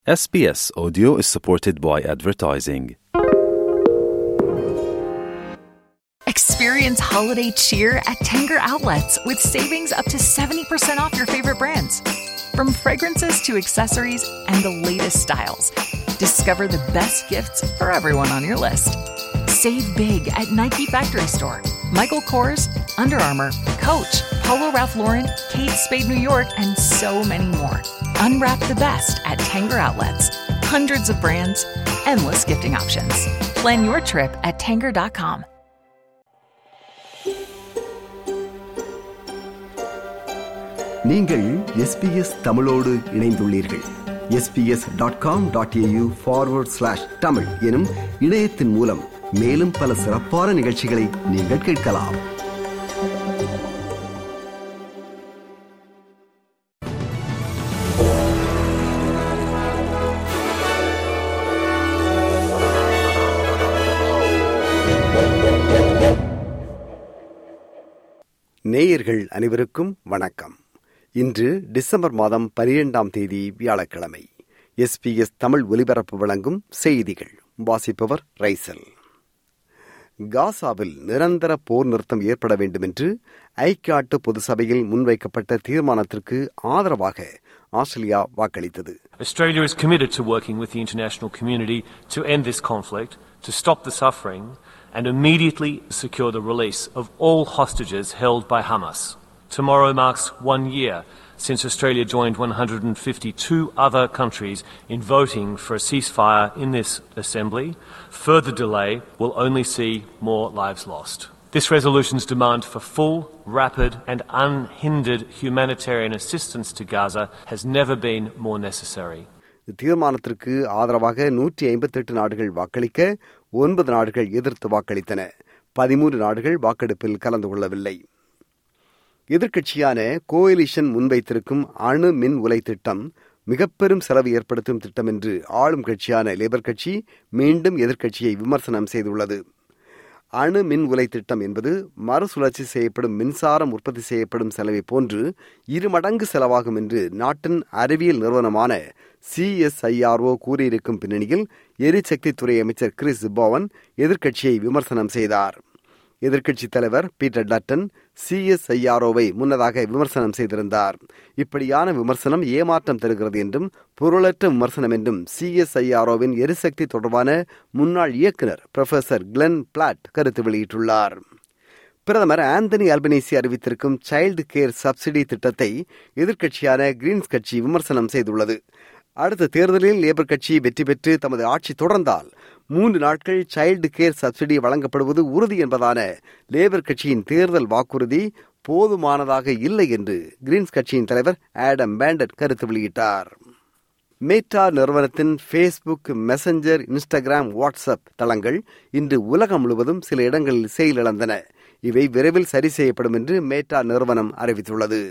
SBS Audio is supported by advertising. Experience holiday cheer at Tanger Outlets with savings up to 70% off your favorite brands. From fragrances to accessories and the latest styles, discover the best gifts for everyone on your list. Save big at Nike Factory Store, Michael Kors, Under Armour, Coach, Polo Ralph Lauren, Kate Spade New York, and so many more. Unwrap the best at Tanger Outlets. Hundreds of brands, endless gifting options. Plan your trip at Tanger.com. நீங்கள் SBS தமிழோடு இணைந்துள்ளீர்கள் SBS dot com dot AU forward slash Tamil எனும் இணையத்தின் மூலம் மேலும் பல சிறப்பான நிகழ்ச்சிகளை நீங்கள் கேட்கலாம் நேயர்கள் அனைவருக்கும் வணக்கம் இன்று டிசம்பர் மாதம் பனிரெண்டாம் தேதி வியாழக்கிழமை எஸ்பிஎஸ் தமிழ் ஒலிபரப்பு வழங்கும் செய்திகள் வாசிப்பவர் ரைசல் காசாவில் நிரந்தர போர் நிறுத்தம் ஏற்பட வேண்டும் என்று ஐக்கியாட்டு பொது சபையில் முன்வைக்கப்பட்ட தீர்மானத்திற்கு ஆதரவாக ஆஸ்திரேலியா வாக்களித்தது Australia is committed to working with the international community to end this conflict, to stop the suffering, and immediately secure the release of all hostages held by Hamas. Tomorrow marks one year since Australia joined 152 other countries in voting for a ceasefire in this assembly. Further delay will only see more lives lost. This resolution's demand for full, rapid, and unhindered humanitarian assistance to Gaza has never been more necessary. தீர்மானத்திற்கு ஆதரவாக நூற்றி ஐம்பத்தெட்டு நாடுகள் வாக்களிக்க ஒன்பது நாடுகள் எதிர்த்து வாக்களித்தன பதிமூன்று நாடுகள் வாக்கெடுப்பில் கலந்து கொள்ளவில்லை எதிர்க்கட்சியான கோயிலிஷன் முன்வைத்திருக்கும் அணு மின் உலை திட்டம் மிக பெரும் செலவு ஏற்படுத்தும் திட்டம் என்று ஆளும் கட்சியான லேபர் கட்சி மீண்டும் எதிர்க்கட்சியை விமர்சனம் செய்துள்ளது அணு மின் உலை திட்டம் என்பது மறுசுழற்சி செய்யப்படும் மின்சாரம் உற்பத்தி செய்யப்படும் செலவை போன்று இரு மடங்கு செலவாகும் என்று நாட்டின் அறிவியல் நிறுவனமான சிஎஸ்ஐஆர்ஓ கூறியிருக்கும் பின்னணியில் எரிசக்தி துறை அமைச்சர் கிறிஸ் போவன் எதிர்க்கட்சியை விமர்சனம் செய்தார் எதிர்க்கட்சித் தலைவர் பீட்டர் டட்டன் சிஎஸ்ஐஆர்ஓவை முன்னதாக விமர்சனம் செய்திருந்தார் இப்படியான விமர்சனம் ஏமாற்றம் தருகிறது என்றும் பொருளற்ற விமர்சனம் என்றும் சிஎஸ்ஐஆர்ஓவின் எரிசக்தி தொடர்பான முன்னாள் இயக்குநர் புரொஃபசர் கிளென் பிளாட் கருத்து வெளியிட்டுள்ளார் பிரதமர் ஆந்தனி அல்பனீசி அறிவித்திருக்கும் சைல்டு கேர் சப்சிடி திட்டத்தை எதிர்க்கட்சியான கிரீன்ஸ் கட்சி விமர்சனம் செய்துள்ளது அடுத்த தேர்தலில் லேபர் கட்சி வெற்றி பெற்று தமது ஆட்சி தொடர்ந்தால் மூன்று நாட்கள் சைல்டு கேர் சப்சிடி வழங்கப்படுவது உறுதி என்பதான லேபர் கட்சியின் தேர்தல் வாக்குறுதி போதுமானதாக இல்லை என்று கிரீன்ஸ் கட்சியின் தலைவர் ஆடம் பேண்டட் கருத்து வெளியிட்டார் மேட்டா நிறுவனத்தின் ஃபேஸ்புக் மெசஞ்சர் இன்ஸ்டாகிராம் வாட்ஸ்அப் தளங்கள் இன்று உலகம் முழுவதும் சில இடங்களில் செயலிழந்தன இவை விரைவில் சரி செய்யப்படும் என்று மேட்டா நிறுவனம் அறிவித்துள்ளது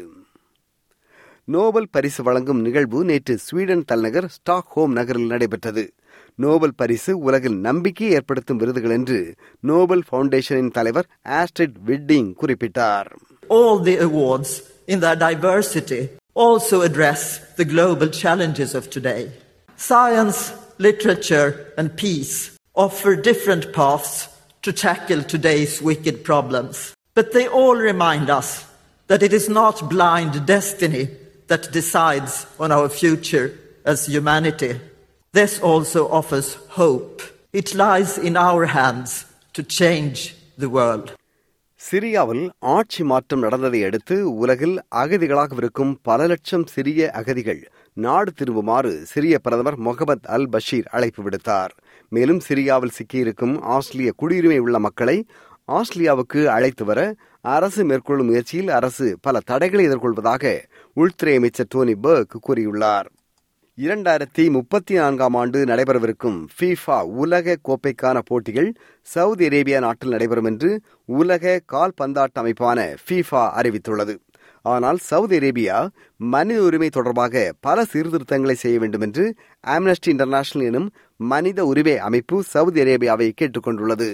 நோபல் பரிசு வழங்கும் நிகழ்வு நேற்று ஸ்வீடன் தலைநகர் ஸ்டாக்ஹோம் நகரில் நடைபெற்றது நோபல் பரிசு உலகில் நம்பிக்கையை ஏற்படுத்தும் விருதுகள் என்று நோபல் ஃபவுண்டேஷனின் தலைவர் ஆஸ்ட்ரிட் விட்டிங் குறிப்பிட்டார் all the awards in their diversity also address the global challenges of today. Science, literature, and peace offer different paths to tackle today's wicked problems. But they all remind us that it is not blind destiny that decides on our future as humanity. This also offers hope. It lies in our hands to change the world. சிரியாவில் ஆட்சி மாற்றம் நடந்ததை அடுத்து உலகில் அகதிகளாகவிருக்கும் பல லட்சம் சிரிய அகதிகள் நாடு திரும்புமாறு சிரிய பிரதமர் முகமது அல் பஷீர் அழைப்பு விடுத்தார் மேலும் சிரியாவில் சிக்கியிருக்கும் ஆஸ்திரேலிய குடியுரிமை உள்ள மக்களை ஆஸ்திரேலியாவுக்கு அழைத்து வர அரசு மேற்கொள்ளும் முயற்சியில் அரசு பல தடைகளை எதிர்கொள்வதாக உள்துறை அமைச்சர் டோனி பர்க் கூறியுள்ளார் இரண்டாயிரத்தி முப்பத்தி நான்காம் ஆண்டு நடைபெறவிருக்கும் ஃபீஃபா உலக கோப்பைக்கான போட்டிகள் சவுதி அரேபியா நாட்டில் நடைபெறும் என்று உலக கால்பந்தாட்ட அமைப்பான ஃபீஃபா அறிவித்துள்ளது ஆனால் சவுதி அரேபியா மனித உரிமை தொடர்பாக பல சீர்திருத்தங்களை செய்ய வேண்டும் என்று ஆம்னஸ்டி இன்டர்நேஷனல் எனும் மனித உரிமை அமைப்பு சவுதி அரேபியாவை கேட்டுக்கொண்டுள்ளது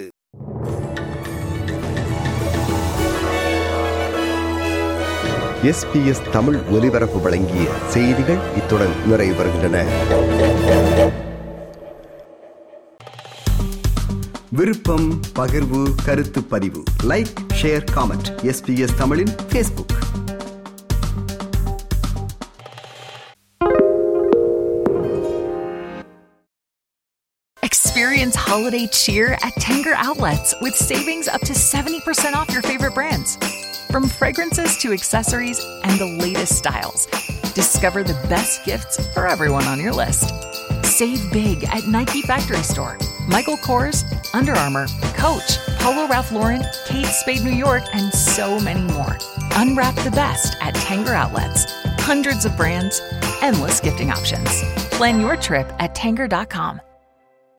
எஸ்பிஎஸ் தமிழ் ஒலிபரப்பு வழங்கிய செய்திகள் இத்துடன் நிறைவு பெறுகின்றன விருப்பம் பகிர்வு கருத்து பதிவு லைக் ஷேர் காமெண்ட் எஸ்பிஎஸ் தமிழின் Facebook Experience holiday cheer at Tanger Outlets with savings up to 70% off your favorite brands. From fragrances to accessories and the latest styles, discover the best gifts for everyone on your list. Save big at Nike Factory Store, Michael Kors, Under Armour, Coach, Polo Ralph Lauren, Kate Spade New York, and so many more. Unwrap the best at Tanger Outlets. Hundreds of brands, endless gifting options. Plan your trip at Tanger.com.